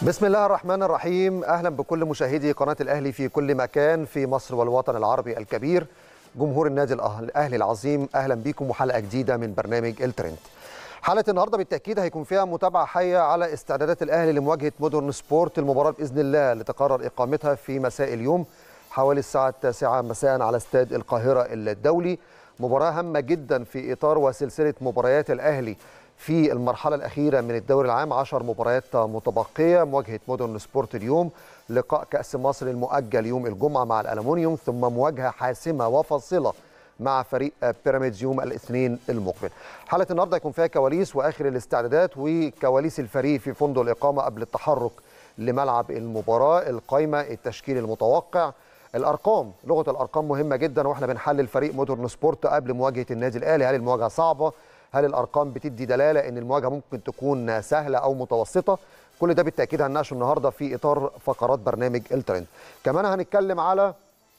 بسم الله الرحمن الرحيم اهلا بكل مشاهدي قناه الاهلي في كل مكان في مصر والوطن العربي الكبير جمهور النادي الاهلي العظيم اهلا بكم وحلقه جديده من برنامج الترند حلقه النهارده بالتاكيد هيكون فيها متابعه حيه على استعدادات الاهلي لمواجهه مودرن سبورت المباراه باذن الله اللي تقرر اقامتها في مساء اليوم حوالي الساعه التاسعة مساء على استاد القاهره الدولي مباراه هامه جدا في اطار وسلسله مباريات الاهلي في المرحلة الأخيرة من الدوري العام 10 مباريات متبقية مواجهة مودرن سبورت اليوم لقاء كأس مصر المؤجل يوم الجمعة مع الألمونيوم ثم مواجهة حاسمة وفاصلة مع فريق بيراميدز يوم الاثنين المقبل. حلقة النهارده هيكون فيها كواليس واخر الاستعدادات وكواليس الفريق في فندق الاقامه قبل التحرك لملعب المباراه، القائمه، التشكيل المتوقع، الارقام، لغه الارقام مهمه جدا واحنا بنحلل فريق مودرن سبورت قبل مواجهه النادي الاهلي، هل المواجهه صعبه؟ هل الارقام بتدي دلاله ان المواجهه ممكن تكون سهله او متوسطه كل ده بالتاكيد هنناقشه النهارده في اطار فقرات برنامج الترند كمان هنتكلم على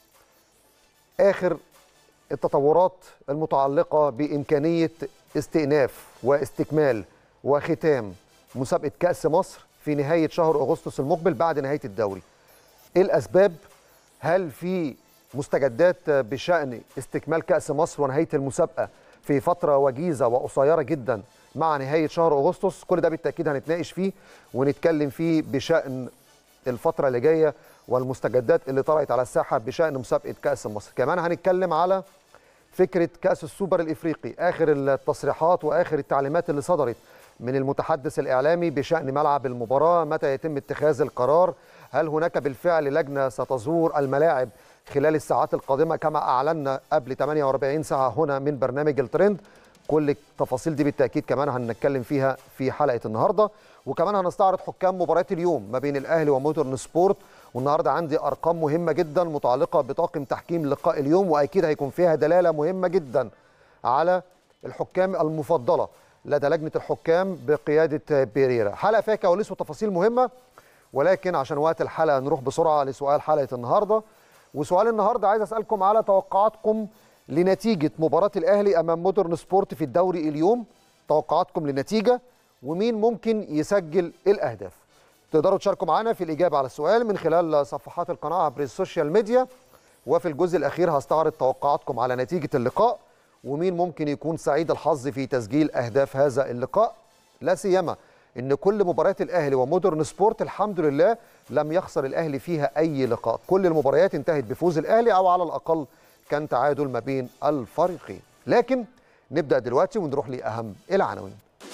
اخر التطورات المتعلقه بامكانيه استئناف واستكمال وختام مسابقه كاس مصر في نهايه شهر اغسطس المقبل بعد نهايه الدوري ايه الاسباب هل في مستجدات بشان استكمال كاس مصر ونهايه المسابقه في فتره وجيزه وقصيره جدا مع نهايه شهر اغسطس كل ده بالتاكيد هنتناقش فيه ونتكلم فيه بشان الفتره اللي جايه والمستجدات اللي طرأت على الساحه بشان مسابقه كاس مصر كمان هنتكلم على فكره كاس السوبر الافريقي اخر التصريحات واخر التعليمات اللي صدرت من المتحدث الاعلامي بشان ملعب المباراه متى يتم اتخاذ القرار هل هناك بالفعل لجنه ستزور الملاعب خلال الساعات القادمه كما اعلنا قبل 48 ساعه هنا من برنامج الترند كل التفاصيل دي بالتاكيد كمان هنتكلم فيها في حلقه النهارده وكمان هنستعرض حكام مباراه اليوم ما بين الاهلي ومودرن سبورت والنهارده عندي ارقام مهمه جدا متعلقه بطاقم تحكيم لقاء اليوم واكيد هيكون فيها دلاله مهمه جدا على الحكام المفضله لدى لجنه الحكام بقياده بيريرا حلقه فيها كواليس وتفاصيل مهمه ولكن عشان وقت الحلقه نروح بسرعه لسؤال حلقه النهارده وسؤال النهارده عايز اسالكم على توقعاتكم لنتيجه مباراه الاهلي امام مودرن سبورت في الدوري اليوم توقعاتكم للنتيجه ومين ممكن يسجل الاهداف تقدروا تشاركوا معنا في الاجابه على السؤال من خلال صفحات القناه عبر السوشيال ميديا وفي الجزء الاخير هستعرض توقعاتكم على نتيجه اللقاء ومين ممكن يكون سعيد الحظ في تسجيل اهداف هذا اللقاء لا سيما ان كل مباريات الاهلي ومودرن سبورت الحمد لله لم يخسر الاهلي فيها اي لقاء كل المباريات انتهت بفوز الاهلي او على الاقل كان تعادل ما بين الفريقين لكن نبدا دلوقتي ونروح لاهم العناوين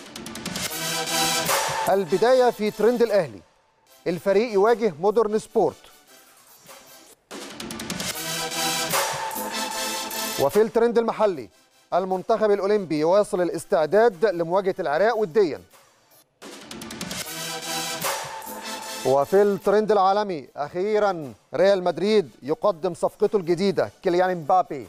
البدايه في ترند الاهلي الفريق يواجه مودرن سبورت وفي الترند المحلي المنتخب الاولمبي يواصل الاستعداد لمواجهه العراق وديا وفي الترند العالمي اخيرا ريال مدريد يقدم صفقته الجديده كيليان امبابي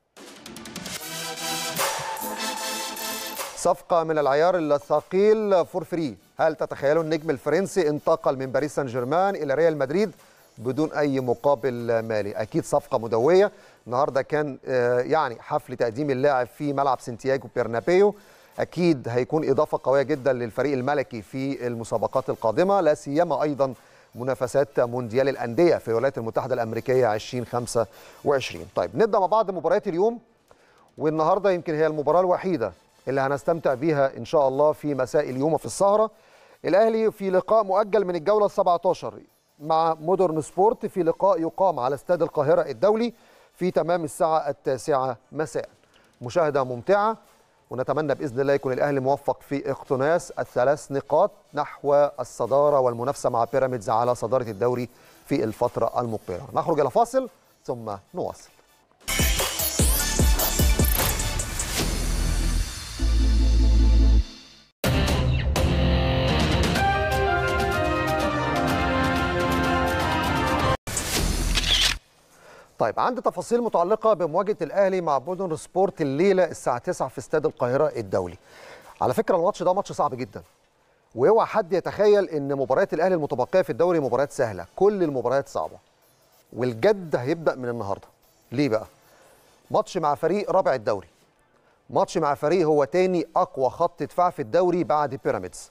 صفقه من العيار الثقيل فور فري هل تتخيلوا النجم الفرنسي انتقل من باريس سان جيرمان الى ريال مدريد بدون اي مقابل مالي اكيد صفقه مدويه النهارده كان يعني حفل تقديم اللاعب في ملعب سانتياغو بيرنابيو اكيد هيكون اضافه قويه جدا للفريق الملكي في المسابقات القادمه لا سيما ايضا منافسات مونديال الانديه في الولايات المتحده الامريكيه 2025 طيب نبدا مع بعض مباريات اليوم والنهارده يمكن هي المباراه الوحيده اللي هنستمتع بيها ان شاء الله في مساء اليوم وفي السهره الاهلي في لقاء مؤجل من الجوله ال17 مع مودرن سبورت في لقاء يقام على استاد القاهره الدولي في تمام الساعه التاسعه مساء مشاهده ممتعه ونتمنى باذن الله يكون الاهلي موفق في اقتناص الثلاث نقاط نحو الصداره والمنافسه مع بيراميدز على صداره الدوري في الفتره المقبله. نخرج الى فاصل ثم نواصل. طيب عندي تفاصيل متعلقه بمواجهه الاهلي مع مودرن سبورت الليله الساعه 9 في استاد القاهره الدولي. على فكره الماتش ده ماتش صعب جدا. واوعى حد يتخيل ان مباريات الاهلي المتبقيه في الدوري مباريات سهله، كل المباريات صعبه. والجد هيبدا من النهارده. ليه بقى؟ ماتش مع فريق رابع الدوري. ماتش مع فريق هو تاني اقوى خط دفاع في الدوري بعد بيراميدز.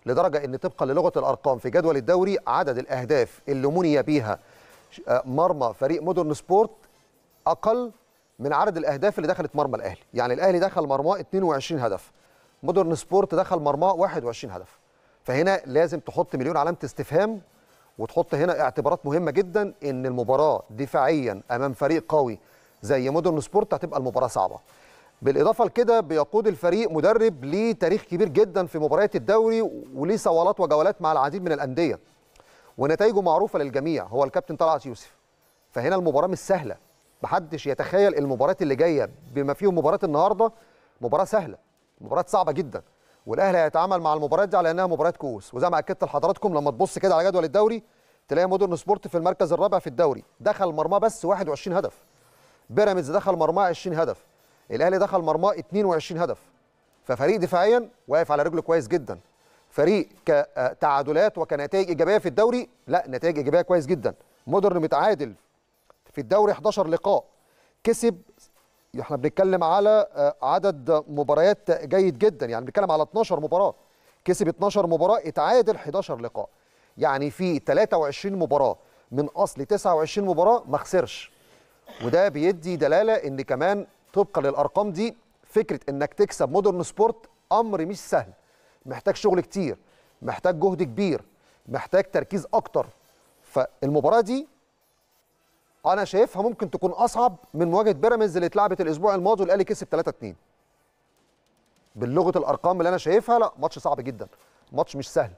لدرجه ان طبقا للغه الارقام في جدول الدوري عدد الاهداف اللي مني بيها مرمى فريق مودرن سبورت اقل من عدد الاهداف اللي دخلت مرمى الاهلي يعني الاهلي دخل مرماه 22 هدف مودرن سبورت دخل مرماه 21 هدف فهنا لازم تحط مليون علامه استفهام وتحط هنا اعتبارات مهمه جدا ان المباراه دفاعيا امام فريق قوي زي مودرن سبورت هتبقى المباراه صعبه بالاضافه لكده بيقود الفريق مدرب ليه تاريخ كبير جدا في مباريات الدوري وليه صوالات وجولات مع العديد من الانديه ونتائجه معروفه للجميع هو الكابتن طلعت يوسف فهنا المباراه مش سهله محدش يتخيل المباريات اللي جايه بما فيهم مباراه النهارده مباراه سهله مباراه صعبه جدا والاهلي هيتعامل مع المباريات دي على انها مباريات كؤوس وزي ما اكدت لحضراتكم لما تبص كده على جدول الدوري تلاقي مودرن سبورت في المركز الرابع في الدوري دخل مرماه بس 21 هدف بيراميدز دخل مرماه 20 هدف الاهلي دخل مرماه 22 هدف ففريق دفاعيا واقف على رجله كويس جدا فريق كتعادلات وكنتائج ايجابيه في الدوري لا نتائج ايجابيه كويس جدا مودرن متعادل في الدوري 11 لقاء كسب احنا بنتكلم على عدد مباريات جيد جدا يعني بنتكلم على 12 مباراه كسب 12 مباراه اتعادل 11 لقاء يعني في 23 مباراه من اصل 29 مباراه ما خسرش وده بيدي دلاله ان كمان طبقا للارقام دي فكره انك تكسب مودرن سبورت امر مش سهل محتاج شغل كتير محتاج جهد كبير محتاج تركيز اكتر فالمباراه دي انا شايفها ممكن تكون اصعب من مواجهه بيراميدز اللي اتلعبت الاسبوع الماضي والاهلي كسب 3 2 باللغه الارقام اللي انا شايفها لا ماتش صعب جدا ماتش مش سهل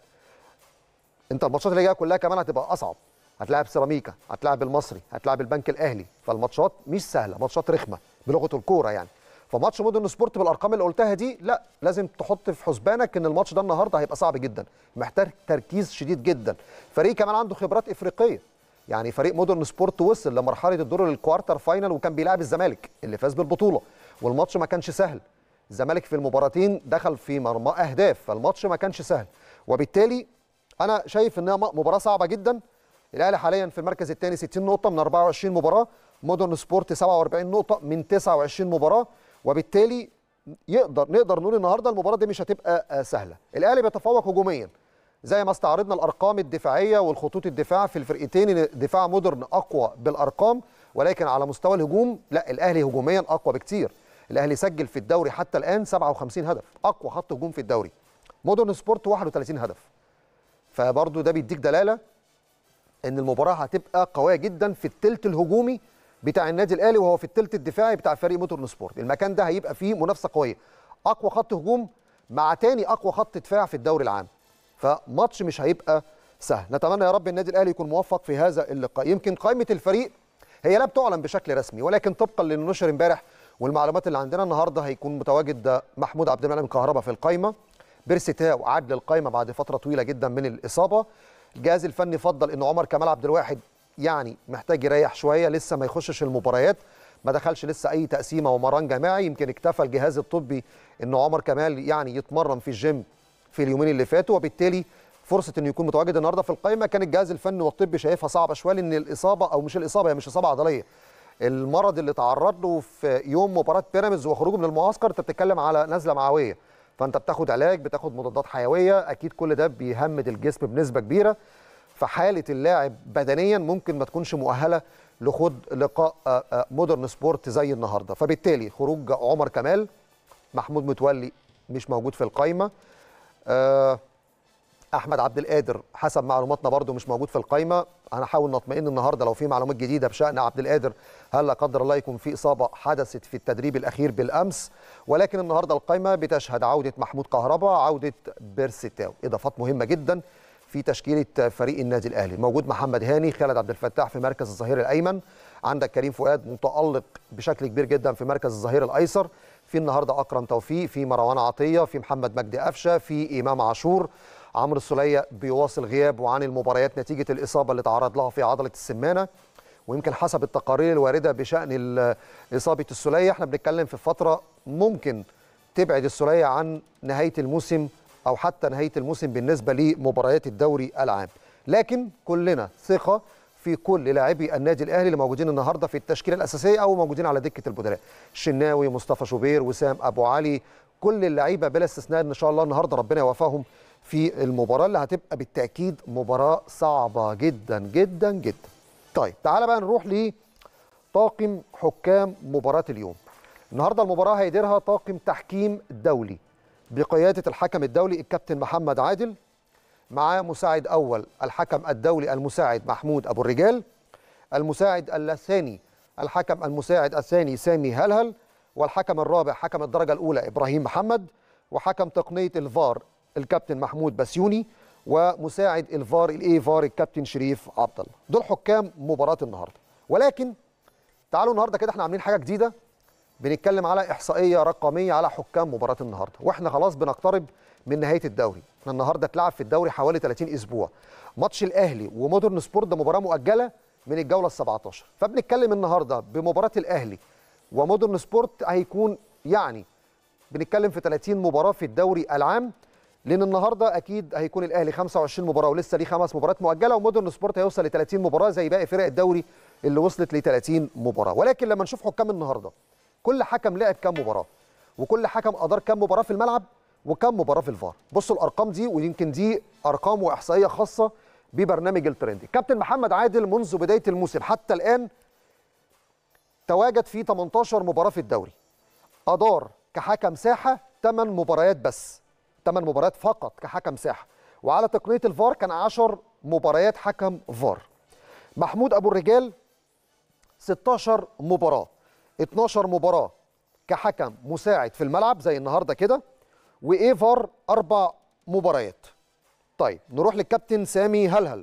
انت الماتشات اللي جايه كلها كمان هتبقى اصعب هتلاعب سيراميكا هتلاعب المصري هتلاعب البنك الاهلي فالماتشات مش سهله ماتشات رخمه بلغه الكوره يعني فماتش مودرن سبورت بالارقام اللي قلتها دي لا لازم تحط في حسبانك ان الماتش ده النهارده هيبقى صعب جدا محتاج تركيز شديد جدا فريق كمان عنده خبرات افريقيه يعني فريق مودرن سبورت وصل لمرحله الدور الكوارتر فاينل وكان بيلعب الزمالك اللي فاز بالبطوله والماتش ما كانش سهل الزمالك في المباراتين دخل في مرمى اهداف فالماتش ما كانش سهل وبالتالي انا شايف انها مباراه صعبه جدا الاهلي حاليا في المركز الثاني 60 نقطه من 24 مباراه مودرن سبورت 47 نقطه من 29 مباراه وبالتالي يقدر نقدر نقول النهارده المباراه دي مش هتبقى سهله الاهلي بيتفوق هجوميا زي ما استعرضنا الارقام الدفاعيه والخطوط الدفاع في الفرقتين دفاع مودرن اقوى بالارقام ولكن على مستوى الهجوم لا الاهلي هجوميا اقوى بكتير الاهلي سجل في الدوري حتى الان 57 هدف اقوى خط هجوم في الدوري مودرن سبورت 31 هدف فبرضه ده بيديك دلاله ان المباراه هتبقى قويه جدا في الثلث الهجومي بتاع النادي الاهلي وهو في الثلث الدفاعي بتاع فريق مودرن سبورت المكان ده هيبقى فيه منافسه قويه اقوى خط هجوم مع تاني اقوى خط دفاع في الدوري العام فماتش مش هيبقى سهل نتمنى يا رب النادي الاهلي يكون موفق في هذا اللقاء يمكن قائمه الفريق هي لا بتعلن بشكل رسمي ولكن طبقا للي نشر امبارح والمعلومات اللي عندنا النهارده هيكون متواجد محمود عبد المنعم كهربا في القائمه بيرسي تاو عاد للقائمه بعد فتره طويله جدا من الاصابه الجهاز الفني فضل ان عمر كمال عبد الواحد يعني محتاج يريح شويه لسه ما يخشش المباريات ما دخلش لسه اي تقسيمه ومران جماعي يمكن اكتفى الجهاز الطبي ان عمر كمال يعني يتمرن في الجيم في اليومين اللي فاتوا وبالتالي فرصه انه يكون متواجد النهارده في القائمه كان الجهاز الفني والطبي شايفها صعبه شويه لان الاصابه او مش الاصابه هي مش اصابه عضليه المرض اللي تعرض له في يوم مباراه بيراميدز وخروجه من المعسكر انت بتتكلم على نزله معويه فانت بتاخد علاج بتاخد مضادات حيويه اكيد كل ده بيهمد الجسم بنسبه كبيره فحاله اللاعب بدنيا ممكن ما تكونش مؤهله لخوض لقاء مودرن سبورت زي النهارده فبالتالي خروج عمر كمال محمود متولي مش موجود في القائمه احمد عبد القادر حسب معلوماتنا برده مش موجود في القائمه هنحاول نطمئن النهارده لو في معلومات جديده بشان عبد القادر هل لا قدر الله يكون في اصابه حدثت في التدريب الاخير بالامس ولكن النهارده القائمه بتشهد عوده محمود كهربا عوده بيرسيتاو اضافات مهمه جدا في تشكيله فريق النادي الاهلي موجود محمد هاني خالد عبد الفتاح في مركز الظهير الايمن عندك كريم فؤاد متالق بشكل كبير جدا في مركز الظهير الايسر في النهارده اكرم توفيق في مروان عطيه في محمد مجدي قفشه في امام عاشور عمرو السوليه بيواصل غيابه عن المباريات نتيجه الاصابه اللي تعرض لها في عضله السمانه ويمكن حسب التقارير الوارده بشان اصابه السوليه احنا بنتكلم في فتره ممكن تبعد السوليه عن نهايه الموسم او حتى نهايه الموسم بالنسبه لمباريات الدوري العام لكن كلنا ثقه في كل لاعبي النادي الاهلي اللي موجودين النهارده في التشكيله الاساسيه او موجودين على دكه البدلاء الشناوي مصطفى شوبير وسام ابو علي كل اللعيبه بلا استثناء ان شاء الله النهارده ربنا يوفقهم في المباراه اللي هتبقى بالتاكيد مباراه صعبه جدا جدا جدا طيب تعالى بقى نروح لطاقم حكام مباراه اليوم النهارده المباراه هيديرها طاقم تحكيم دولي بقياده الحكم الدولي الكابتن محمد عادل معاه مساعد اول الحكم الدولي المساعد محمود ابو الرجال المساعد الثاني الحكم المساعد الثاني سامي هلهل والحكم الرابع حكم الدرجه الاولى ابراهيم محمد وحكم تقنيه الفار الكابتن محمود بسيوني ومساعد الفار الاي فار الكابتن شريف عبد الله دول حكام مباراه النهارده ولكن تعالوا النهارده كده احنا عاملين حاجه جديده بنتكلم على احصائيه رقميه على حكام مباراه النهارده واحنا خلاص بنقترب من نهايه الدوري احنا النهارده اتلعب في الدوري حوالي 30 اسبوع ماتش الاهلي ومودرن سبورت ده مباراه مؤجله من الجوله ال 17 فبنتكلم النهارده بمباراه الاهلي ومودرن سبورت هيكون يعني بنتكلم في 30 مباراه في الدوري العام لان النهارده اكيد هيكون الاهلي 25 مباراه ولسه ليه خمس مباريات مؤجله ومودرن سبورت هيوصل ل 30 مباراه زي باقي فرق الدوري اللي وصلت ل 30 مباراه ولكن لما نشوف حكام النهارده كل حكم لعب كام مباراه وكل حكم ادار كام مباراه في الملعب وكم مباراه في الفار بصوا الارقام دي ويمكن دي ارقام واحصائيه خاصه ببرنامج الترندي كابتن محمد عادل منذ بدايه الموسم حتى الان تواجد في 18 مباراه في الدوري ادار كحكم ساحه 8 مباريات بس 8 مباريات فقط كحكم ساحه وعلى تقنيه الفار كان 10 مباريات حكم فار محمود ابو الرجال 16 مباراه 12 مباراه كحكم مساعد في الملعب زي النهارده كده وايفار اربع مباريات طيب نروح للكابتن سامي هلهل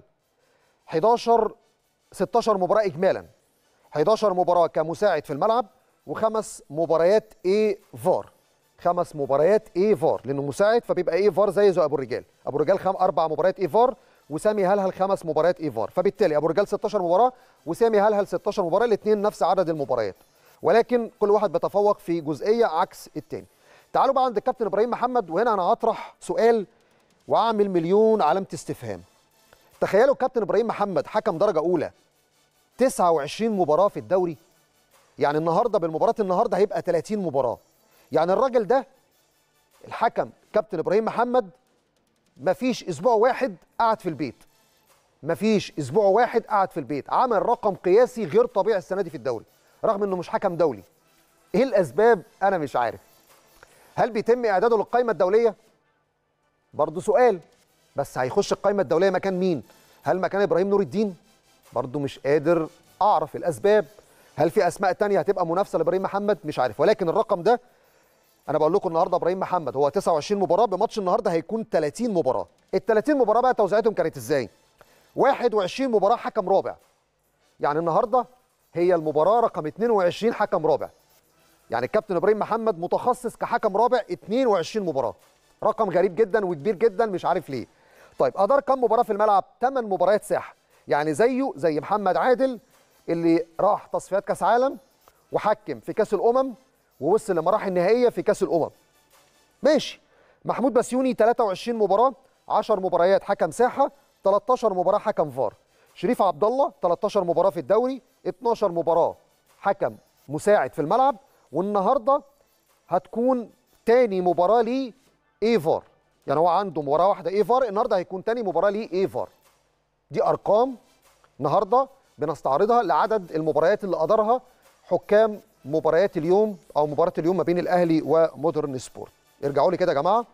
11 16 مباراه اجمالا 11 مباراه كمساعد في الملعب وخمس مباريات اي فار خمس مباريات اي فار لانه مساعد فبيبقى اي فار زي زي ابو الرجال ابو الرجال خم اربع مباريات اي فار وسامي هلهل خمس مباريات اي فار فبالتالي ابو الرجال 16 مباراه وسامي هلهل 16 مباراه الاثنين نفس عدد المباريات ولكن كل واحد بيتفوق في جزئيه عكس الثاني تعالوا بقى عند الكابتن ابراهيم محمد وهنا انا هطرح سؤال واعمل مليون علامه استفهام تخيلوا الكابتن ابراهيم محمد حكم درجه اولى 29 مباراه في الدوري يعني النهارده بالمباراه النهارده هيبقى 30 مباراه يعني الراجل ده الحكم كابتن ابراهيم محمد مفيش اسبوع واحد قعد في البيت مفيش اسبوع واحد قعد في البيت عمل رقم قياسي غير طبيعي السنه دي في الدوري رغم انه مش حكم دولي ايه الاسباب انا مش عارف هل بيتم اعداده للقائمه الدوليه برضه سؤال بس هيخش القائمه الدوليه مكان مين هل مكان ابراهيم نور الدين برضه مش قادر اعرف الاسباب هل في اسماء تانية هتبقى منافسه لابراهيم محمد مش عارف ولكن الرقم ده انا بقول لكم النهارده ابراهيم محمد هو 29 مباراه بماتش النهارده هيكون 30 مباراه ال 30 مباراه بقى توزيعتهم كانت ازاي 21 مباراه حكم رابع يعني النهارده هي المباراه رقم 22 حكم رابع يعني الكابتن ابراهيم محمد متخصص كحكم رابع 22 مباراه رقم غريب جدا وكبير جدا مش عارف ليه طيب ادار كم مباراه في الملعب 8 مباريات ساحه يعني زيه زي محمد عادل اللي راح تصفيات كاس عالم وحكم في كاس الامم ووصل لمراحل النهائيه في كاس الامم ماشي محمود بسيوني 23 مباراه 10 مباريات حكم ساحه 13 مباراه حكم فار شريف عبد الله 13 مباراه في الدوري 12 مباراه حكم مساعد في الملعب والنهارده هتكون تاني مباراه ليه اي فار يعني هو عنده مباراه واحده اي فار النهارده هيكون تاني مباراه ليه اي فار دي ارقام النهارده بنستعرضها لعدد المباريات اللي ادارها حكام مباريات اليوم او مباراه اليوم ما بين الاهلي ومودرن سبورت ارجعوا لي كده يا جماعه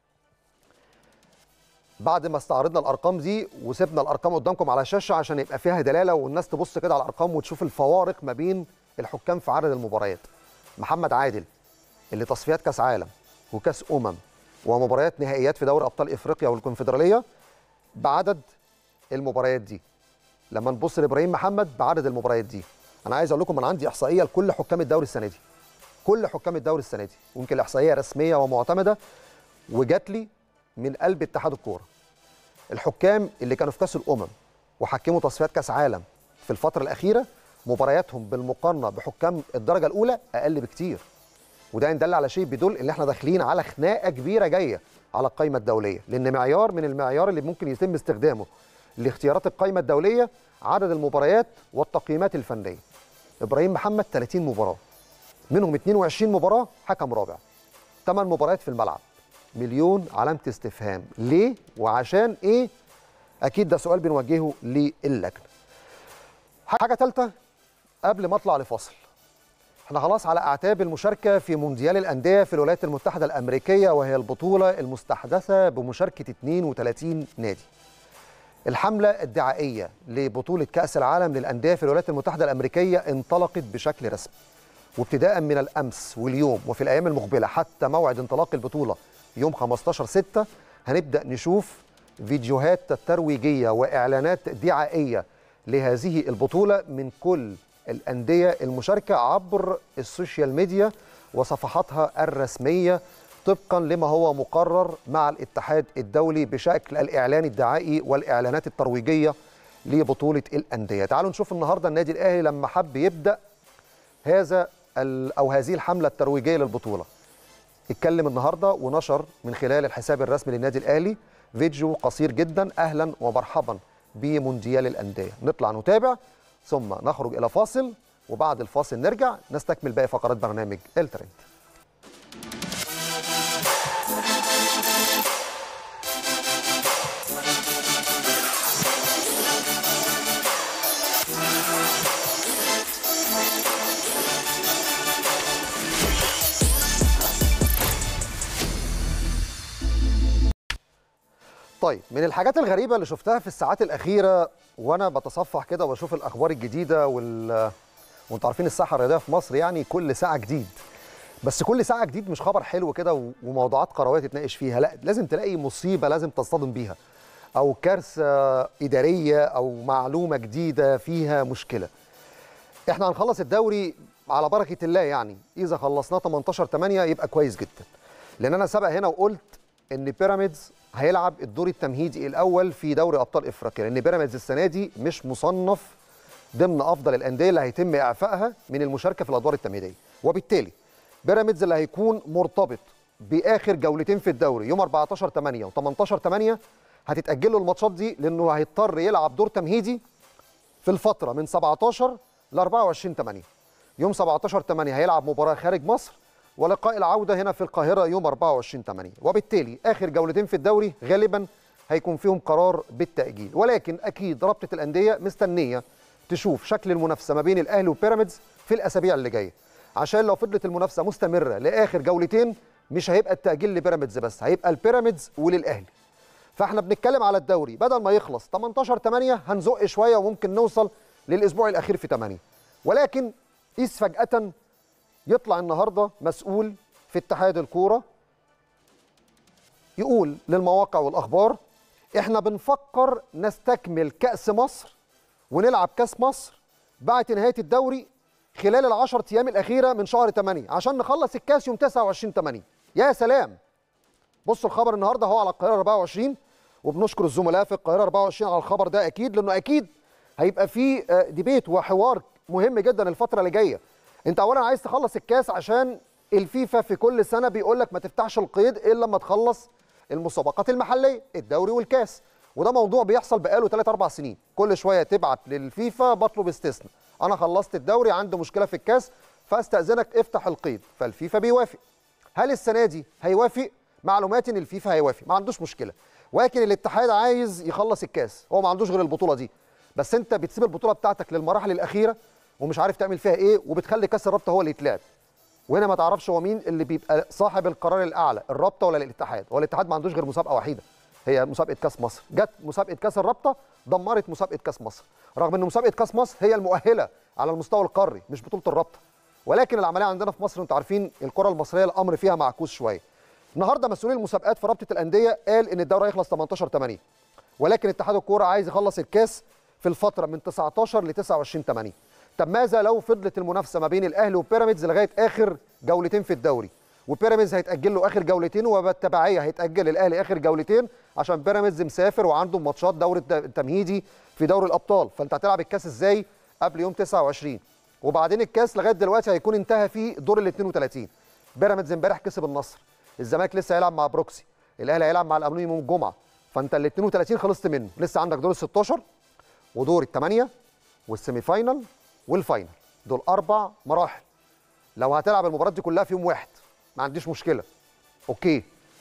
بعد ما استعرضنا الارقام دي وسيبنا الارقام قدامكم على الشاشه عشان يبقى فيها دلاله والناس تبص كده على الارقام وتشوف الفوارق ما بين الحكام في عدد المباريات محمد عادل اللي تصفيات كاس عالم وكاس امم ومباريات نهائيات في دوري ابطال افريقيا والكونفدراليه بعدد المباريات دي لما نبص لابراهيم محمد بعدد المباريات دي انا عايز اقول لكم انا عندي احصائيه لكل حكام الدوري السنه دي كل حكام الدوري السنه دي ويمكن الاحصائيه رسميه ومعتمده وجات لي من قلب اتحاد الكوره الحكام اللي كانوا في كاس الامم وحكموا تصفيات كاس عالم في الفتره الاخيره مبارياتهم بالمقارنه بحكام الدرجه الاولى اقل بكتير وده يدل على شيء بيدل ان احنا داخلين على خناقه كبيره جايه على القائمه الدوليه لان معيار من المعيار اللي ممكن يتم استخدامه لاختيارات القائمه الدوليه عدد المباريات والتقييمات الفنيه ابراهيم محمد 30 مباراه منهم 22 مباراه حكم رابع 8 مباريات في الملعب مليون علامه استفهام ليه وعشان ايه اكيد ده سؤال بنوجهه للجنه حاجه ثالثه قبل ما اطلع لفاصل احنا خلاص على اعتاب المشاركه في مونديال الانديه في الولايات المتحده الامريكيه وهي البطوله المستحدثه بمشاركه 32 نادي الحمله الدعائيه لبطوله كاس العالم للانديه في الولايات المتحده الامريكيه انطلقت بشكل رسمي وابتداء من الامس واليوم وفي الايام المقبله حتى موعد انطلاق البطوله يوم 15 6 هنبدا نشوف فيديوهات ترويجيه واعلانات دعائيه لهذه البطوله من كل الانديه المشاركه عبر السوشيال ميديا وصفحاتها الرسميه طبقا لما هو مقرر مع الاتحاد الدولي بشكل الاعلان الدعائي والاعلانات الترويجيه لبطوله الانديه تعالوا نشوف النهارده النادي الاهلي لما حب يبدا هذا او هذه الحمله الترويجيه للبطوله اتكلم النهارده ونشر من خلال الحساب الرسمي للنادي الاهلي فيديو قصير جدا اهلا ومرحبا بمونديال الانديه نطلع نتابع ثم نخرج الى فاصل وبعد الفاصل نرجع نستكمل باقي فقرات برنامج الترند طيب من الحاجات الغريبه اللي شفتها في الساعات الاخيره وانا بتصفح كده واشوف الاخبار الجديده وال وانتوا عارفين الساحه الرياضيه في مصر يعني كل ساعه جديد بس كل ساعه جديد مش خبر حلو كده وموضوعات قرويه تتناقش فيها لا لازم تلاقي مصيبه لازم تصطدم بيها او كارثه اداريه او معلومه جديده فيها مشكله احنا هنخلص الدوري على بركه الله يعني اذا خلصناه 18 8 يبقى كويس جدا لان انا سبق هنا وقلت ان بيراميدز هيلعب الدور التمهيدي الاول في دوري ابطال افريقيا لان بيراميدز السنه دي مش مصنف ضمن افضل الانديه اللي هيتم اعفائها من المشاركه في الادوار التمهيديه وبالتالي بيراميدز اللي هيكون مرتبط باخر جولتين في الدوري يوم 14 8 و18 8 هتتاجل له الماتشات دي لانه هيضطر يلعب دور تمهيدي في الفتره من 17 ل 24 8 يوم 17 8 هيلعب مباراه خارج مصر ولقاء العودة هنا في القاهرة يوم 24 8 وبالتالي آخر جولتين في الدوري غالبا هيكون فيهم قرار بالتأجيل ولكن أكيد رابطة الأندية مستنية تشوف شكل المنافسة ما بين الأهلي وبيراميدز في الأسابيع اللي جاية عشان لو فضلت المنافسة مستمرة لآخر جولتين مش هيبقى التأجيل لبيراميدز بس هيبقى البيراميدز وللأهلي فاحنا بنتكلم على الدوري بدل ما يخلص 18 8 هنزق شوية وممكن نوصل للأسبوع الأخير في 8 ولكن قيس فجأة يطلع النهارده مسؤول في اتحاد الكوره يقول للمواقع والاخبار احنا بنفكر نستكمل كاس مصر ونلعب كاس مصر بعد نهايه الدوري خلال العشر ايام الاخيره من شهر 8 عشان نخلص الكاس يوم 29 8 يا سلام بصوا الخبر النهارده هو على القاهره 24 وبنشكر الزملاء في القاهره 24 على الخبر ده اكيد لانه اكيد هيبقى فيه ديبيت وحوار مهم جدا الفتره اللي جايه انت اولا عايز تخلص الكاس عشان الفيفا في كل سنه بيقول لك ما تفتحش القيد الا لما تخلص المسابقات المحليه الدوري والكاس وده موضوع بيحصل بقاله 3 4 سنين كل شويه تبعت للفيفا بطلب استثناء انا خلصت الدوري عندي مشكله في الكاس فاستاذنك افتح القيد فالفيفا بيوافق هل السنه دي هيوافق معلومات ان الفيفا هيوافق ما عندوش مشكله ولكن الاتحاد عايز يخلص الكاس هو ما عندوش غير البطوله دي بس انت بتسيب البطوله بتاعتك للمراحل الاخيره ومش عارف تعمل فيها ايه وبتخلي كاس الرابطه هو اللي يتلعب وهنا ما تعرفش هو مين اللي بيبقى صاحب القرار الاعلى الرابطه ولا الاتحاد هو الاتحاد ما عندوش غير مسابقه وحيده هي مسابقه كاس مصر جت مسابقه كاس الرابطه دمرت مسابقه كاس مصر رغم ان مسابقه كاس مصر هي المؤهله على المستوى القاري مش بطوله الرابطه ولكن العمليه عندنا في مصر انتوا عارفين الكره المصريه الامر فيها معكوس شويه النهارده مسؤول المسابقات في رابطه الانديه قال ان الدوري هيخلص 18 8 ولكن اتحاد الكوره عايز يخلص الكاس في الفتره من 19 ل 29 8 طب ماذا لو فضلت المنافسه ما بين الاهلي وبيراميدز لغايه اخر جولتين في الدوري وبيراميدز هيتاجل له اخر جولتين وبالتبعيه هيتاجل الاهلي اخر جولتين عشان بيراميدز مسافر وعنده ماتشات دوري التمهيدي في دوري الابطال فانت هتلعب الكاس ازاي قبل يوم 29 وبعدين الكاس لغايه دلوقتي هيكون انتهى في دور ال 32 بيراميدز امبارح كسب النصر الزمالك لسه هيلعب مع بروكسي الاهلي هيلعب مع الامنيه يوم الجمعه فانت ال 32 خلصت منه لسه عندك دور ال 16 ودور الثمانيه والسيمي فاينل والفاينل دول اربع مراحل لو هتلعب المباريات دي كلها في يوم واحد ما عنديش مشكله اوكي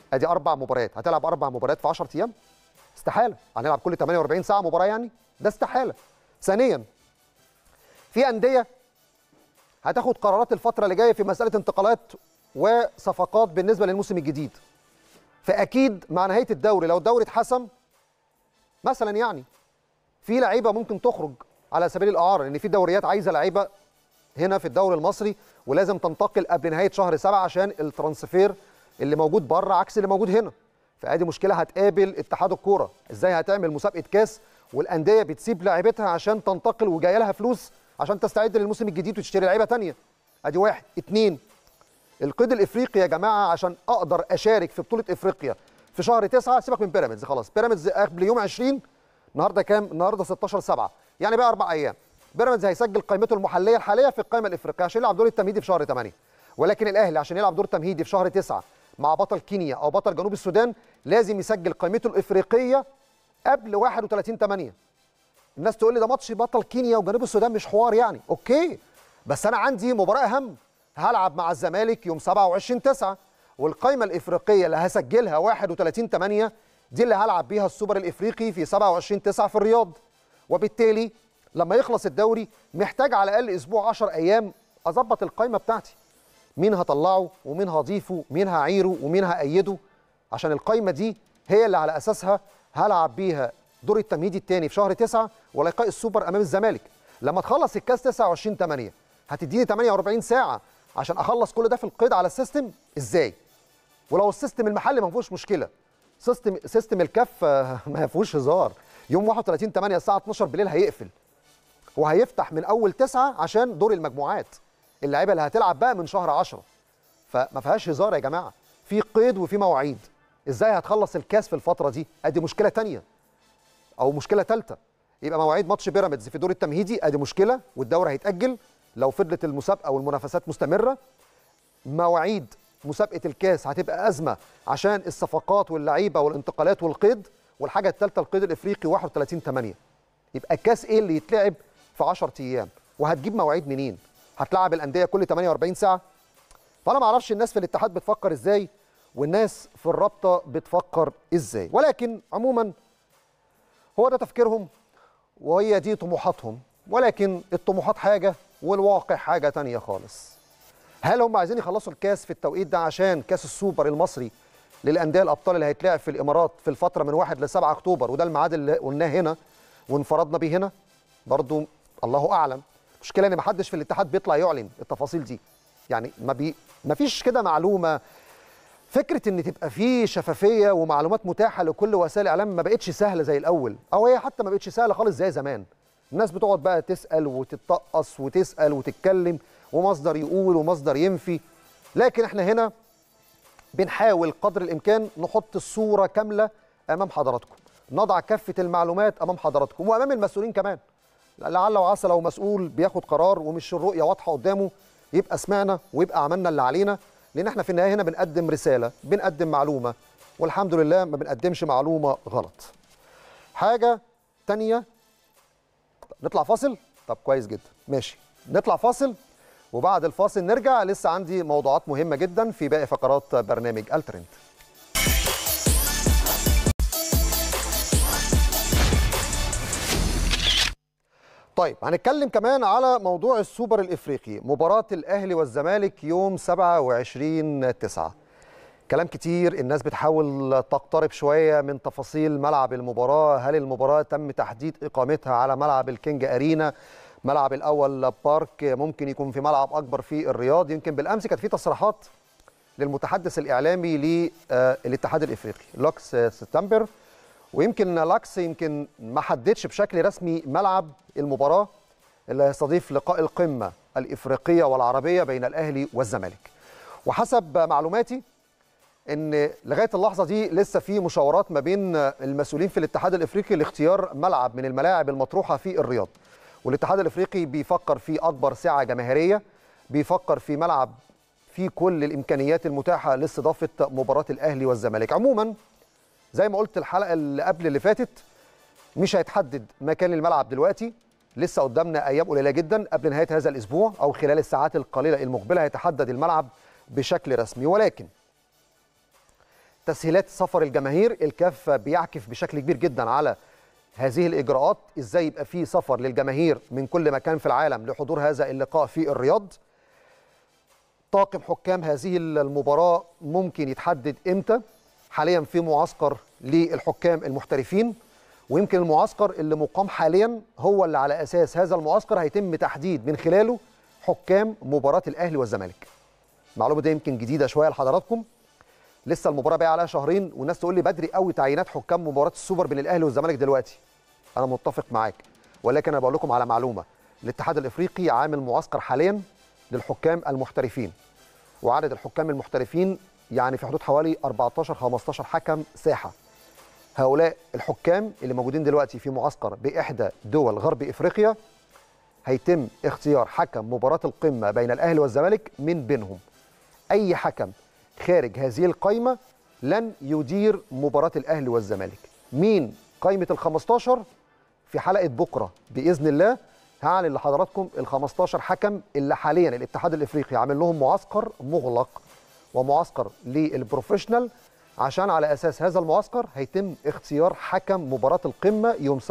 ادي اربع مباريات هتلعب اربع مباريات في 10 ايام استحاله هنلعب كل 48 ساعه مباراه يعني ده استحاله ثانيا في انديه هتاخد قرارات الفتره اللي جايه في مساله انتقالات وصفقات بالنسبه للموسم الجديد فاكيد مع نهايه الدوري لو الدوري اتحسم مثلا يعني في لعيبه ممكن تخرج على سبيل الاعاره لان في دوريات عايزه لعيبه هنا في الدوري المصري ولازم تنتقل قبل نهايه شهر سبعة عشان الترانسفير اللي موجود بره عكس اللي موجود هنا فادي مشكله هتقابل اتحاد الكوره ازاي هتعمل مسابقه كاس والانديه بتسيب لاعيبتها عشان تنتقل وجايه لها فلوس عشان تستعد للموسم الجديد وتشتري لعيبه ثانيه ادي واحد اتنين القيد الافريقي يا جماعه عشان اقدر اشارك في بطوله افريقيا في شهر تسعة سيبك من بيراميدز خلاص بيراميدز قبل يوم 20 النهارده كام النهارده 16 7 يعني بقى اربع ايام بيراميدز هيسجل قائمته المحليه الحاليه في القائمه الافريقيه عشان يلعب دور التمهيدي في شهر 8 ولكن الاهلي عشان يلعب دور تمهيدي في شهر 9 مع بطل كينيا او بطل جنوب السودان لازم يسجل قائمته الافريقيه قبل 31 8 الناس تقول لي ده ماتش بطل كينيا وجنوب السودان مش حوار يعني اوكي بس انا عندي مباراه اهم هلعب مع الزمالك يوم 27 9 والقائمه الافريقيه اللي هسجلها 31 8 دي اللي هلعب بيها السوبر الافريقي في 27 9 في الرياض وبالتالي لما يخلص الدوري محتاج على الاقل اسبوع 10 ايام اظبط القائمه بتاعتي مين هطلعه ومين هضيفه مين هعيره ومين هأيده عشان القائمه دي هي اللي على اساسها هلعب بيها دور التمهيدي الثاني في شهر 9 ولقاء السوبر امام الزمالك لما تخلص الكاس 29 8 هتديني 48 ساعه عشان اخلص كل ده في القيد على السيستم ازاي ولو السيستم المحلي ما فيهوش مشكله سيستم سيستم الكاف ما فيهوش هزار يوم 31 8 الساعه 12 بالليل هيقفل وهيفتح من اول 9 عشان دور المجموعات اللعيبه اللي هتلعب بقى من شهر 10 فما فيهاش هزار يا جماعه في قيد وفي مواعيد ازاي هتخلص الكاس في الفتره دي ادي مشكله تانية او مشكله ثالثه يبقى مواعيد ماتش بيراميدز في دور التمهيدي ادي مشكله والدوري هيتاجل لو فضلت المسابقه والمنافسات مستمره مواعيد مسابقه الكاس هتبقى ازمه عشان الصفقات واللعيبه والانتقالات والقيد والحاجه الثالثه القيد الافريقي 31 8 يبقى الكاس ايه اللي يتلعب في 10 ايام وهتجيب مواعيد منين هتلعب الانديه كل 48 ساعه فانا ما اعرفش الناس في الاتحاد بتفكر ازاي والناس في الرابطه بتفكر ازاي ولكن عموما هو ده تفكيرهم وهي دي طموحاتهم ولكن الطموحات حاجه والواقع حاجه تانية خالص هل هم عايزين يخلصوا الكاس في التوقيت ده عشان كاس السوبر المصري للانديه الابطال اللي هيتلعب في الامارات في الفتره من 1 ل 7 اكتوبر وده الميعاد اللي قلناه هنا وانفرضنا بيه هنا برضو الله اعلم المشكله ان ما حدش في الاتحاد بيطلع يعلن التفاصيل دي يعني ما بي ما فيش كده معلومه فكره ان تبقى في شفافيه ومعلومات متاحه لكل وسائل الاعلام ما بقتش سهله زي الاول او هي حتى ما بقتش سهله خالص زي زمان الناس بتقعد بقى تسال وتتطقص وتسال وتتكلم ومصدر يقول ومصدر ينفي لكن احنا هنا بنحاول قدر الامكان نحط الصوره كامله امام حضراتكم نضع كافه المعلومات امام حضراتكم وامام المسؤولين كمان لعل وعسى لو مسؤول بياخد قرار ومش الرؤيه واضحه قدامه يبقى سمعنا ويبقى عملنا اللي علينا لان احنا في النهايه هنا بنقدم رساله بنقدم معلومه والحمد لله ما بنقدمش معلومه غلط حاجه تانية نطلع فاصل طب كويس جدا ماشي نطلع فاصل وبعد الفاصل نرجع لسه عندي موضوعات مهمه جدا في باقي فقرات برنامج الترند طيب هنتكلم كمان على موضوع السوبر الافريقي مباراه الاهلي والزمالك يوم 27 9 كلام كتير الناس بتحاول تقترب شويه من تفاصيل ملعب المباراه هل المباراه تم تحديد اقامتها على ملعب الكينج ارينا ملعب الاول بارك ممكن يكون في ملعب اكبر في الرياض يمكن بالامس كانت في تصريحات للمتحدث الاعلامي للاتحاد الافريقي لوكس سبتمبر ويمكن لاكس يمكن ما حددش بشكل رسمي ملعب المباراه اللي هيستضيف لقاء القمه الافريقيه والعربيه بين الاهلي والزمالك وحسب معلوماتي ان لغايه اللحظه دي لسه في مشاورات ما بين المسؤولين في الاتحاد الافريقي لاختيار ملعب من الملاعب المطروحه في الرياض والاتحاد الافريقي بيفكر في اكبر سعه جماهيريه بيفكر في ملعب فيه كل الامكانيات المتاحه لاستضافه مباراه الاهلي والزمالك عموما زي ما قلت الحلقه اللي قبل اللي فاتت مش هيتحدد مكان الملعب دلوقتي لسه قدامنا ايام قليله جدا قبل نهايه هذا الاسبوع او خلال الساعات القليله المقبله هيتحدد الملعب بشكل رسمي ولكن تسهيلات سفر الجماهير الكاف بيعكف بشكل كبير جدا على هذه الاجراءات ازاي يبقى في سفر للجماهير من كل مكان في العالم لحضور هذا اللقاء في الرياض طاقم حكام هذه المباراه ممكن يتحدد امتى حاليا في معسكر للحكام المحترفين ويمكن المعسكر اللي مقام حاليا هو اللي على اساس هذا المعسكر هيتم تحديد من خلاله حكام مباراه الاهلي والزمالك المعلومه دي يمكن جديده شويه لحضراتكم لسه المباراه باقي عليها شهرين والناس تقول لي بدري قوي تعيينات حكام مباراه السوبر بين الاهلي والزمالك دلوقتي انا متفق معاك ولكن انا بقول لكم على معلومه الاتحاد الافريقي عامل معسكر حاليا للحكام المحترفين وعدد الحكام المحترفين يعني في حدود حوالي 14 15 حكم ساحه هؤلاء الحكام اللي موجودين دلوقتي في معسكر باحدى دول غرب افريقيا هيتم اختيار حكم مباراه القمه بين الاهلي والزمالك من بينهم اي حكم خارج هذه القائمه لن يدير مباراه الاهلي والزمالك مين قائمه ال 15 في حلقه بكره باذن الله هعلن لحضراتكم ال 15 حكم اللي حاليا الاتحاد الافريقي عامل لهم معسكر مغلق ومعسكر للبروفيشنال عشان على اساس هذا المعسكر هيتم اختيار حكم مباراه القمه يوم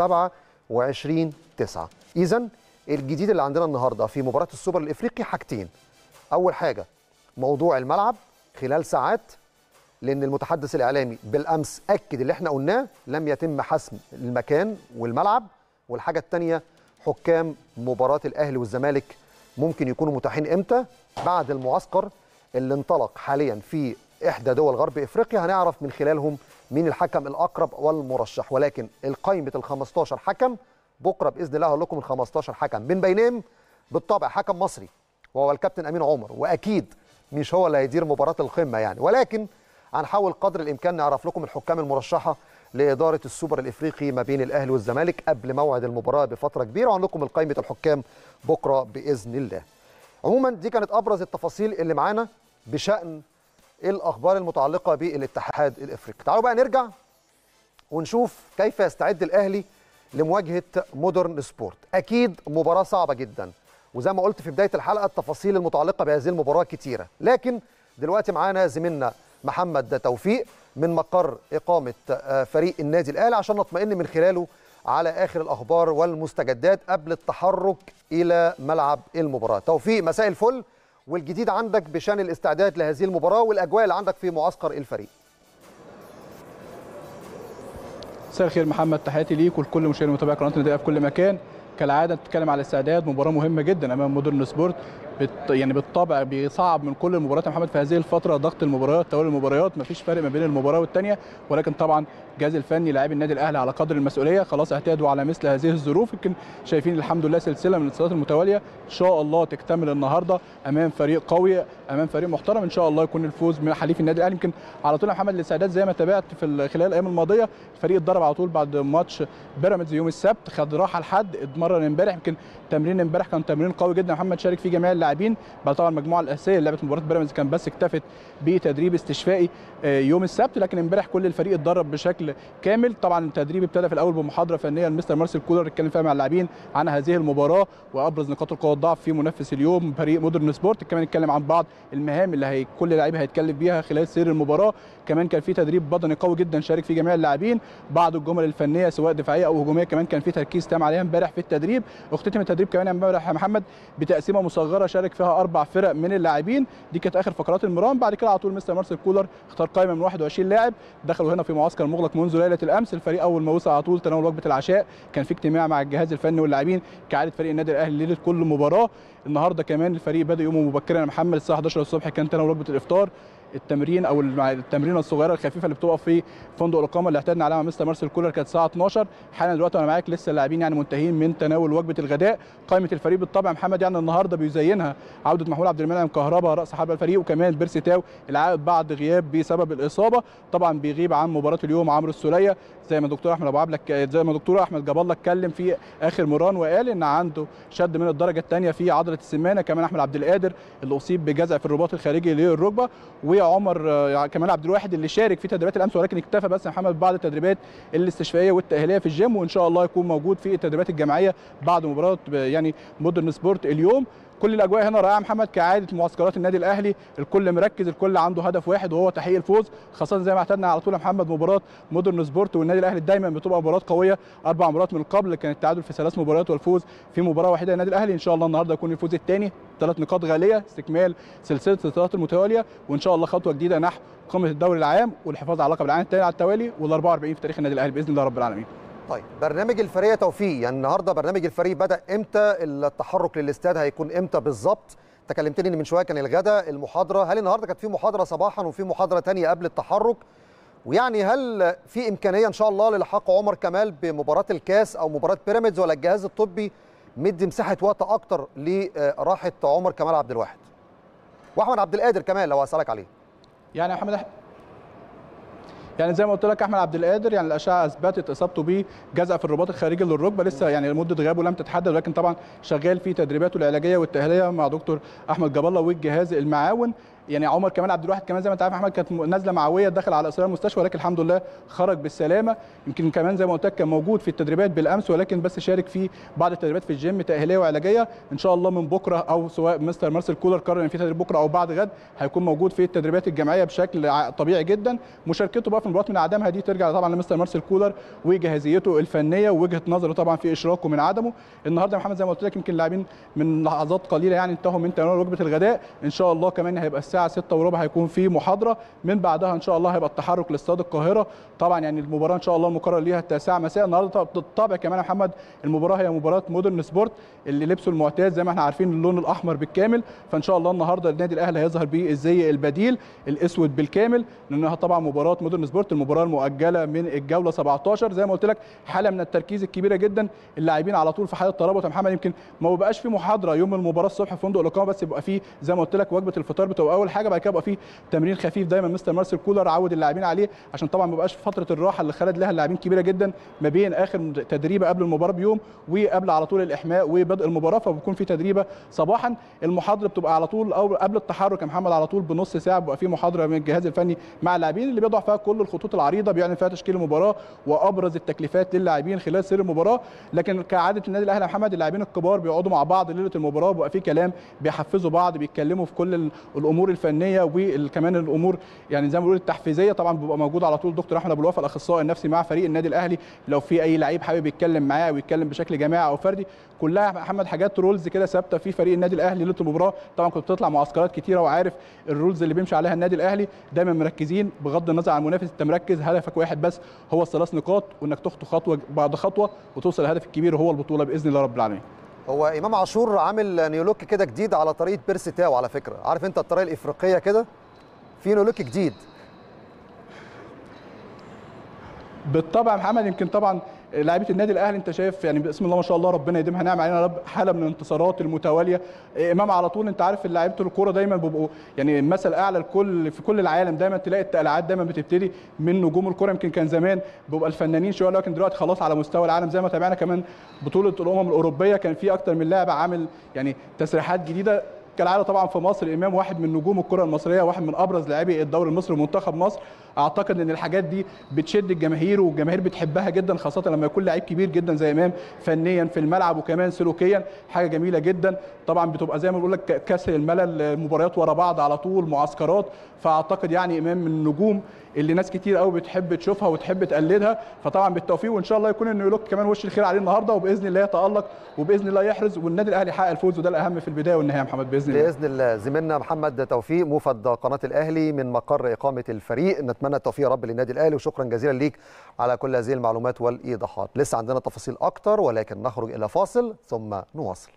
27 9 اذا الجديد اللي عندنا النهارده في مباراه السوبر الافريقي حاجتين اول حاجه موضوع الملعب خلال ساعات لان المتحدث الاعلامي بالامس اكد اللي احنا قلناه لم يتم حسم المكان والملعب والحاجه الثانيه حكام مباراه الاهلي والزمالك ممكن يكونوا متاحين امتى بعد المعسكر اللي انطلق حاليا في احدى دول غرب افريقيا هنعرف من خلالهم مين الحكم الاقرب والمرشح ولكن القائمه ال 15 حكم بكره باذن الله هقول لكم ال 15 حكم من بينهم بالطبع حكم مصري وهو الكابتن امين عمر واكيد مش هو اللي هيدير مباراه القمه يعني ولكن هنحاول قدر الامكان نعرف لكم الحكام المرشحه لاداره السوبر الافريقي ما بين الاهلي والزمالك قبل موعد المباراه بفتره كبيره وعن لكم قائمه الحكام بكره باذن الله. عموما دي كانت ابرز التفاصيل اللي معانا بشان الاخبار المتعلقه بالاتحاد الافريقي. تعالوا بقى نرجع ونشوف كيف يستعد الاهلي لمواجهه مودرن سبورت. اكيد مباراه صعبه جدا وزي ما قلت في بدايه الحلقه التفاصيل المتعلقه بهذه المباراه كتيره، لكن دلوقتي معانا زميلنا محمد توفيق من مقر إقامة فريق النادي الأهلي عشان نطمئن من خلاله على آخر الأخبار والمستجدات قبل التحرك إلى ملعب المباراة توفيق مساء الفل والجديد عندك بشان الاستعداد لهذه المباراة والأجواء اللي عندك في معسكر الفريق مساء الخير محمد تحياتي ليك ولكل مشاهدي متابعي قناه النادي في كل مكان كالعاده بتتكلم على الاستعداد مباراه مهمه جدا امام مودرن سبورت بت يعني بالطبع بيصعب من كل المباريات يا محمد في هذه الفتره ضغط المباريات طول المباريات مفيش فرق ما بين المباراه والثانيه ولكن طبعا الجهاز الفني لاعبي النادي الاهلي على قدر المسؤوليه خلاص اعتادوا على مثل هذه الظروف يمكن شايفين الحمد لله سلسله من الانتصارات المتواليه ان شاء الله تكتمل النهارده امام فريق قوي امام فريق محترم ان شاء الله يكون الفوز من حليف النادي الاهلي يمكن على طول يا محمد الاستعداد زي ما تابعت في خلال الايام الماضيه الفريق اتدرب على طول بعد ماتش بيراميدز يوم السبت خد راحه لحد اتمرن امبارح يمكن تمرين امبارح كان تمرين قوي جدا محمد شارك فيه جميع اللاعبين بعد طبعا المجموعه الاساسيه اللي لعبت مباراه بيراميدز كان بس اكتفت بتدريب استشفائي يوم السبت لكن امبارح كل الفريق اتدرب بشكل كامل طبعا التدريب ابتدى في الاول بمحاضره فنيه لمستر مارسيل كولر اتكلم فيها مع اللاعبين عن هذه المباراه وابرز نقاط القوه والضعف في منافس اليوم فريق مودرن سبورت كمان اتكلم عن بعض المهام اللي هي كل لاعب هيتكلم بيها خلال سير المباراه كمان كان في تدريب بدني قوي جدا شارك فيه جميع اللاعبين بعض الجمل الفنيه سواء دفاعيه او هجوميه كمان كان في تركيز تام عليها امبارح في التدريب اختتم التدريب كمان امبارح يا محمد بتقسيمه مصغره شارك فيها اربع فرق من اللاعبين دي كانت اخر فقرات المران بعد كده على طول مستر مارسيل كولر اختار قائمه من 21 لاعب دخلوا هنا في معسكر مغلق منذ ليله الامس الفريق اول ما وصل على طول تناول وجبه العشاء كان في اجتماع مع الجهاز الفني واللاعبين كعاده فريق النادي الاهلي ليله كل مباراه النهارده كمان الفريق بدا يومه مبكرا يا محمد الساعه 11 الصبح كان تناول وجبه الافطار التمرين او التمرينه الصغيره الخفيفه اللي بتقف في فندق الاقامه اللي اعتدنا عليها مع مستر مارسيل كولر كانت الساعه 12 حالا دلوقتي وانا معاك لسه اللاعبين يعني منتهين من تناول وجبه الغداء قائمه الفريق بالطبع محمد يعني النهارده بيزينها عوده محمود عبد المنعم كهربا راس حربه الفريق وكمان بيرسي تاو العائد بعد غياب بسبب الاصابه طبعا بيغيب عن مباراه اليوم عمرو السوليه زي ما دكتور احمد ابو عبلك زي ما دكتور احمد جاب الله اتكلم في اخر مران وقال ان عنده شد من الدرجه الثانيه في عضله السمانه كمان احمد عبد القادر اللي اصيب بجزع في الرباط الخارجي للركبه وعمر كمان عبد الواحد اللي شارك في تدريبات الامس ولكن اكتفى بس محمد بعض التدريبات الاستشفائيه والتاهيليه في الجيم وان شاء الله يكون موجود في التدريبات الجماعيه بعد مباراه يعني مودرن سبورت اليوم كل الاجواء هنا رائعه محمد كعاده معسكرات النادي الاهلي الكل مركز الكل عنده هدف واحد وهو تحقيق الفوز خاصه زي ما اعتدنا على طول يا محمد مباراه مودرن سبورت والنادي الاهلي دايما بتبقى مباراه قويه اربع مباريات من قبل كان التعادل في ثلاث مباريات والفوز في مباراه واحده للنادي الاهلي ان شاء الله النهارده يكون الفوز الثاني ثلاث نقاط غاليه استكمال سلسله الانتصارات المتواليه وان شاء الله خطوه جديده نحو قمه الدوري العام والحفاظ على لقب العام الثاني على التوالي وال 44 في تاريخ النادي الاهلي باذن الله رب العالمين طيب برنامج الفريق يا توفيق يعني النهارده برنامج الفريق بدا امتى التحرك للاستاد هيكون امتى بالظبط تكلمتني ان من شويه كان الغداء المحاضره هل النهارده كانت في محاضره صباحا وفي محاضره ثانيه قبل التحرك ويعني هل في امكانيه ان شاء الله للحاق عمر كمال بمباراه الكاس او مباراه بيراميدز ولا الجهاز الطبي مدي مساحه وقت اكتر لراحه عمر كمال عبد الواحد واحمد عبد القادر كمان لو هسالك عليه يعني يا محمد أح... يعني زي ما قلت لك احمد عبد القادر يعني الاشعه اثبتت اصابته بجزع في الرباط الخارجي للركبه لسه يعني مده غيابه لم تتحدد ولكن طبعا شغال في تدريباته العلاجيه والتاهيليه مع دكتور احمد جاب الله والجهاز المعاون يعني عمر كمال عبد الواحد كمان زي ما انت عارف احمد كانت نازله معويه داخل على اصرار المستشفى ولكن الحمد لله خرج بالسلامه يمكن كمان زي ما قلت لك كان موجود في التدريبات بالامس ولكن بس شارك في بعض التدريبات في الجيم تاهيليه وعلاجيه ان شاء الله من بكره او سواء مستر مارسيل كولر قرر ان في تدريب بكره او بعد غد هيكون موجود في التدريبات الجماعيه بشكل طبيعي جدا مشاركته بقى في المباريات من عدمها دي ترجع طبعا لمستر مارسيل كولر وجاهزيته الفنيه ووجهه نظره طبعا في اشراكه من عدمه النهارده يا محمد زي ما قلت لك يمكن اللاعبين من لحظات قليله يعني انتهوا من تناول وجبه الغداء ان شاء الله كمان هيبقى الساعه 6 وربع هيكون في محاضره من بعدها ان شاء الله هيبقى التحرك لاستاد القاهره طبعا يعني المباراه ان شاء الله المقرر ليها التاسعه مساء النهارده بالطبع كمان يا محمد المباراه هي مباراه مودرن سبورت اللي لبسه المعتاد زي ما احنا عارفين اللون الاحمر بالكامل فان شاء الله النهارده النادي الاهلي هيظهر بالزي البديل الاسود بالكامل لانها طبعا مباراه مودرن سبورت المباراه المؤجله من الجوله 17 زي ما قلت لك حاله من التركيز الكبيره جدا اللاعبين على طول في حاله ترابط يا محمد يمكن ما بيبقاش في محاضره يوم المباراه الصبح في فندق الاقامه بس يبقى في زي ما قلت لك وجبه الفطار بتبقى اول حاجه بعد كده يبقى في تمرين خفيف دايما مستر مارسيل كولر عود اللاعبين عليه عشان طبعا ما يبقاش فتره الراحه اللي خلد لها اللاعبين كبيره جدا ما بين اخر تدريبه قبل المباراه بيوم وقبل على طول الاحماء وبدء المباراه فبيكون في تدريبه صباحا المحاضره بتبقى على طول او قبل التحرك يا محمد على طول بنص ساعه بيبقى في محاضره من الجهاز الفني مع اللاعبين اللي بيضع فيها كل الخطوط العريضه بيعلن فيها تشكيل المباراه وابرز التكليفات للاعبين خلال سير المباراه لكن كعاده النادي الاهلي يا محمد اللاعبين الكبار بيقعدوا مع بعض ليله المباراه بيبقى في كلام بيحفزوا بعض بيتكلموا في كل الامور الفنيه وكمان الامور يعني زي ما بنقول التحفيزيه طبعا بيبقى موجود على طول دكتور احمد ابو الوفا الاخصائي النفسي مع فريق النادي الاهلي لو في اي لعيب حابب يتكلم معاه او يتكلم بشكل جماعي او فردي كلها يا محمد حاجات رولز كده ثابته في فريق النادي الاهلي ليله المباراه طبعا كنت بتطلع معسكرات كتيره وعارف الرولز اللي بيمشي عليها النادي الاهلي دايما مركزين بغض النظر عن المنافس انت مركز هدفك واحد بس هو الثلاث نقاط وانك تخطو خطوه بعد خطوه وتوصل للهدف الكبير وهو البطوله باذن الله رب العالمين هو امام عاشور عامل نيولوك كده جديد على طريقه بيرسي تاو على فكره عارف انت الطريقه الافريقيه كده في نيولوك جديد بالطبع محمد يمكن طبعا لعيبه النادي الاهلي انت شايف يعني بسم الله ما شاء الله ربنا يديمها نعم علينا رب حاله من الانتصارات المتواليه امام على طول انت عارف لعيبه الكوره دايما بيبقوا يعني مثل اعلى الكل في كل العالم دايما تلاقي التقلعات دايما بتبتدي من نجوم الكوره يمكن كان زمان بيبقى الفنانين شويه لكن دلوقتي خلاص على مستوى العالم زي ما تابعنا كمان بطوله الامم الاوروبيه كان في اكتر من لاعب عامل يعني تسريحات جديده كالعاده طبعا في مصر امام واحد من نجوم الكره المصريه واحد من ابرز لاعبي الدوري المصري ومنتخب مصر اعتقد ان الحاجات دي بتشد الجماهير والجماهير بتحبها جدا خاصه لما يكون لعيب كبير جدا زي امام فنيا في الملعب وكمان سلوكيا حاجه جميله جدا طبعا بتبقى زي ما بقول لك كسر الملل مباريات ورا بعض على طول معسكرات فاعتقد يعني امام من النجوم اللي ناس كتير قوي بتحب تشوفها وتحب تقلدها فطبعا بالتوفيق وان شاء الله يكون النيولوك كمان وش الخير عليه النهارده وباذن الله يتالق وباذن الله يحرز والنادي الاهلي يحقق الفوز وده الاهم في البدايه والنهايه يا محمد باذن الله باذن الله زميلنا محمد توفيق موفد قناه الاهلي من مقر اقامه الفريق نتمنى التوفيق يا رب للنادي الاهلي وشكرا جزيلا ليك على كل هذه المعلومات والايضاحات لسه عندنا تفاصيل اكتر ولكن نخرج الى فاصل ثم نواصل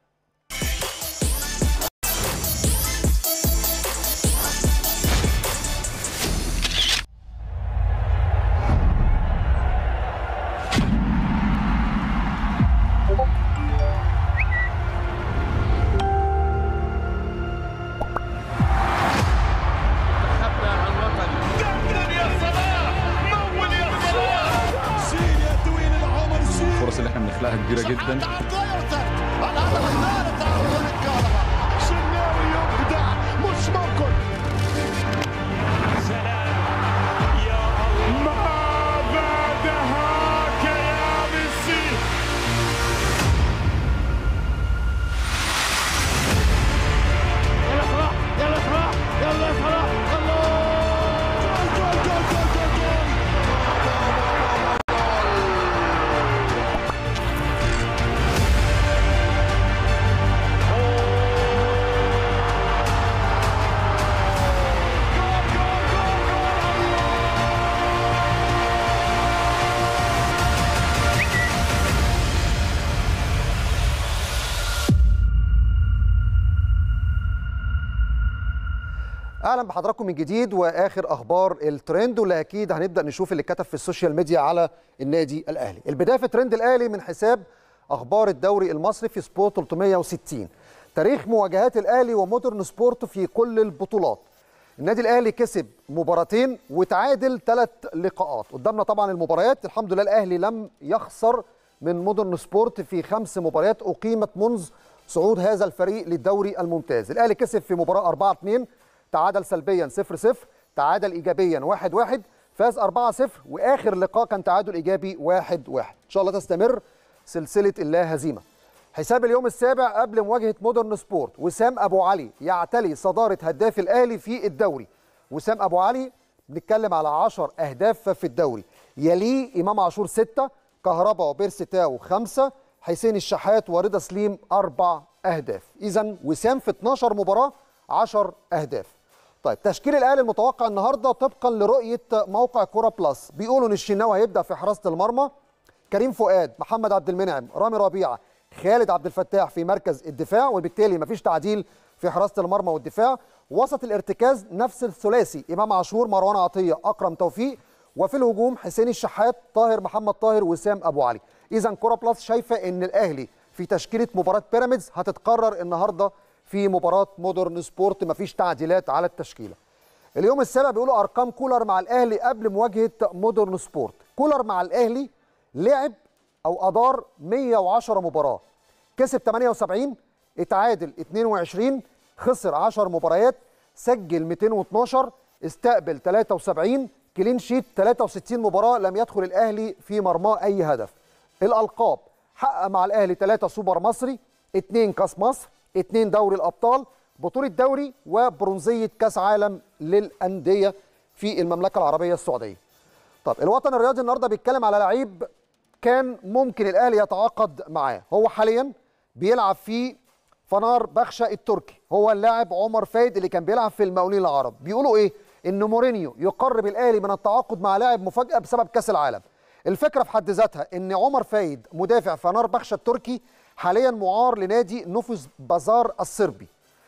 الفرص اللي احنا بنخلقها كبيره جدا الهدف الثالث شناوي يبدع مش ممكن ماذا دهاك يا ميسي اهلا بحضراتكم من جديد واخر اخبار الترند واللي اكيد هنبدا نشوف اللي اتكتب في السوشيال ميديا على النادي الاهلي البدايه في ترند الاهلي من حساب اخبار الدوري المصري في سبورت 360 تاريخ مواجهات الاهلي ومودرن سبورت في كل البطولات النادي الاهلي كسب مباراتين وتعادل ثلاث لقاءات قدامنا طبعا المباريات الحمد لله الاهلي لم يخسر من مودرن سبورت في خمس مباريات اقيمت منذ صعود هذا الفريق للدوري الممتاز الاهلي كسب في مباراه 4 2 تعادل سلبيا 0 0 تعادل ايجابيا 1 1 فاز 4 0 واخر لقاء كان تعادل ايجابي 1 1 ان شاء الله تستمر سلسله اللا هزيمه حساب اليوم السابع قبل مواجهه مودرن سبورت وسام ابو علي يعتلي صداره هداف الاهلي في الدوري وسام ابو علي بنتكلم على 10 اهداف في الدوري يليه امام عاشور 6 كهربا وبيرسي تاو 5 حسين الشحات ورضا سليم اربع اهداف اذا وسام في 12 مباراه 10 اهداف طيب تشكيل الاهلي المتوقع النهارده طبقا لرؤيه موقع كوره بلس بيقولوا ان الشناوي هيبدا في حراسه المرمى كريم فؤاد محمد عبد المنعم رامي ربيعه خالد عبد الفتاح في مركز الدفاع وبالتالي مفيش تعديل في حراسه المرمى والدفاع وسط الارتكاز نفس الثلاثي امام عاشور مروان عطيه اكرم توفيق وفي الهجوم حسين الشحات طاهر محمد طاهر وسام ابو علي اذا كوره بلس شايفه ان الاهلي في تشكيله مباراه بيراميدز هتتقرر النهارده في مباراه مودرن سبورت مفيش تعديلات على التشكيله اليوم السابع بيقولوا ارقام كولر مع الاهلي قبل مواجهه مودرن سبورت كولر مع الاهلي لعب او ادار 110 مباراه كسب 78 اتعادل 22 خسر 10 مباريات سجل 212 استقبل 73 كلين شيت 63 مباراه لم يدخل الاهلي في مرماه اي هدف الالقاب حقق مع الاهلي 3 سوبر مصري 2 كاس مصر 2 دوري الابطال بطوله دوري وبرونزيه كاس عالم للانديه في المملكه العربيه السعوديه طب الوطن الرياضي النهارده بيتكلم على لعيب كان ممكن الاهلي يتعاقد معاه هو حاليا بيلعب في فنار بخشة التركي هو اللاعب عمر فايد اللي كان بيلعب في المقاولين العرب بيقولوا ايه ان مورينيو يقرب الاهلي من التعاقد مع لاعب مفاجاه بسبب كاس العالم الفكره في حد ذاتها ان عمر فايد مدافع فنار بخشة التركي حاليا معار لنادي نفوذ بازار الصربي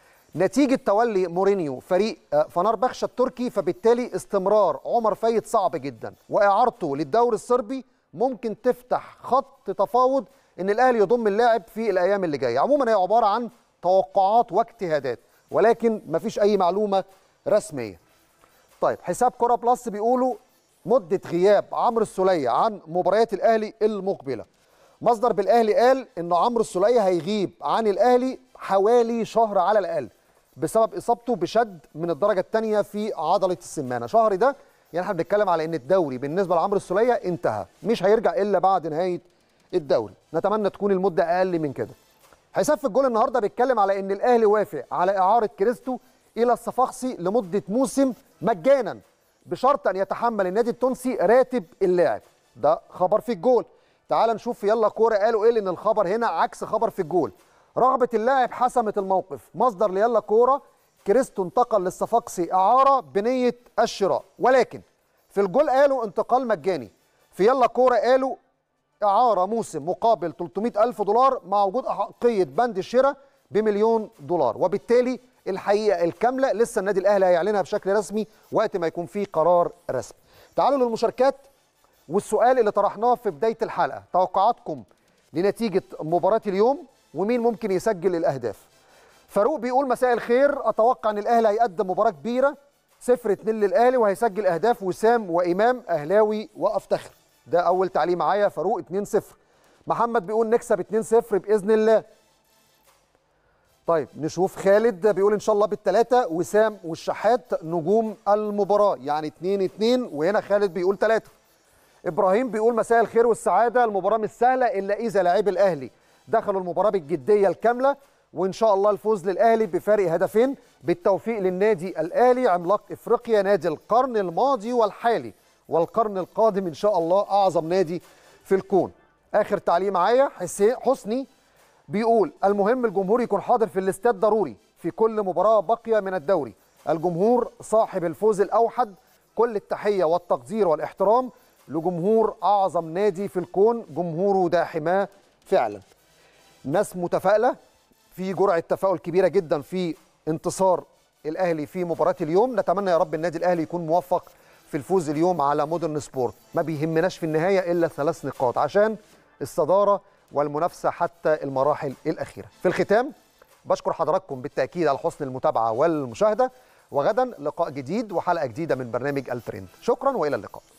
نتيجة تولي مورينيو فريق فنار بخشة التركي فبالتالي استمرار عمر فايد صعب جدا وإعارته للدوري الصربي ممكن تفتح خط تفاوض ان الاهلي يضم اللاعب في الايام اللي جايه عموما هي عباره عن توقعات واجتهادات ولكن مفيش اي معلومه رسميه طيب حساب كوره بلس بيقولوا مده غياب عمرو السوليه عن مباريات الاهلي المقبله مصدر بالاهلي قال ان عمرو السوليه هيغيب عن الاهلي حوالي شهر على الاقل بسبب اصابته بشد من الدرجه الثانيه في عضله السمانه شهر ده يعني احنا بنتكلم على ان الدوري بالنسبه لعمرو السوليه انتهى مش هيرجع الا بعد نهايه الدوري نتمنى تكون المده اقل من كده حساب في الجول النهارده بيتكلم على ان الاهلي وافق على اعاره كريستو الى الصفاقسي لمده موسم مجانا بشرط ان يتحمل النادي التونسي راتب اللاعب ده خبر في الجول تعال نشوف في يلا كوره قالوا ايه لان الخبر هنا عكس خبر في الجول رغبه اللاعب حسمت الموقف مصدر ليلا كوره كريستو انتقل للصفاقسي اعاره بنيه الشراء ولكن في الجول قالوا انتقال مجاني في يلا كوره قالوا إعارة موسم مقابل 300 ألف دولار مع وجود أحقية بند الشراء بمليون دولار وبالتالي الحقيقة الكاملة لسه النادي الأهلي هيعلنها بشكل رسمي وقت ما يكون فيه قرار رسمي تعالوا للمشاركات والسؤال اللي طرحناه في بداية الحلقة توقعاتكم لنتيجة مباراة اليوم ومين ممكن يسجل الأهداف فاروق بيقول مساء الخير أتوقع أن الأهلي هيقدم مباراة كبيرة صفر اتنين للأهلي وهيسجل أهداف وسام وإمام أهلاوي وأفتخر ده اول تعليق معايا فاروق 2-0 محمد بيقول نكسب 2-0 باذن الله طيب نشوف خالد بيقول ان شاء الله بالثلاثه وسام والشحات نجوم المباراه يعني 2-2 وهنا خالد بيقول ثلاثه ابراهيم بيقول مساء الخير والسعاده المباراه مش سهله الا اذا لاعبي الاهلي دخلوا المباراه بالجديه الكامله وان شاء الله الفوز للاهلي بفارق هدفين بالتوفيق للنادي الاهلي عملاق افريقيا نادي القرن الماضي والحالي والقرن القادم ان شاء الله اعظم نادي في الكون اخر تعليق معايا حسين حسني بيقول المهم الجمهور يكون حاضر في الاستاد ضروري في كل مباراه باقيه من الدوري الجمهور صاحب الفوز الاوحد كل التحيه والتقدير والاحترام لجمهور اعظم نادي في الكون جمهوره ده حماه فعلا ناس متفائله في جرعه تفاؤل كبيره جدا في انتصار الاهلي في مباراه اليوم نتمنى يا رب النادي الاهلي يكون موفق في الفوز اليوم على مودرن سبورت ما بيهمناش في النهايه الا ثلاث نقاط عشان الصداره والمنافسه حتى المراحل الاخيره في الختام بشكر حضراتكم بالتاكيد على حسن المتابعه والمشاهده وغدا لقاء جديد وحلقه جديده من برنامج الترند شكرا والى اللقاء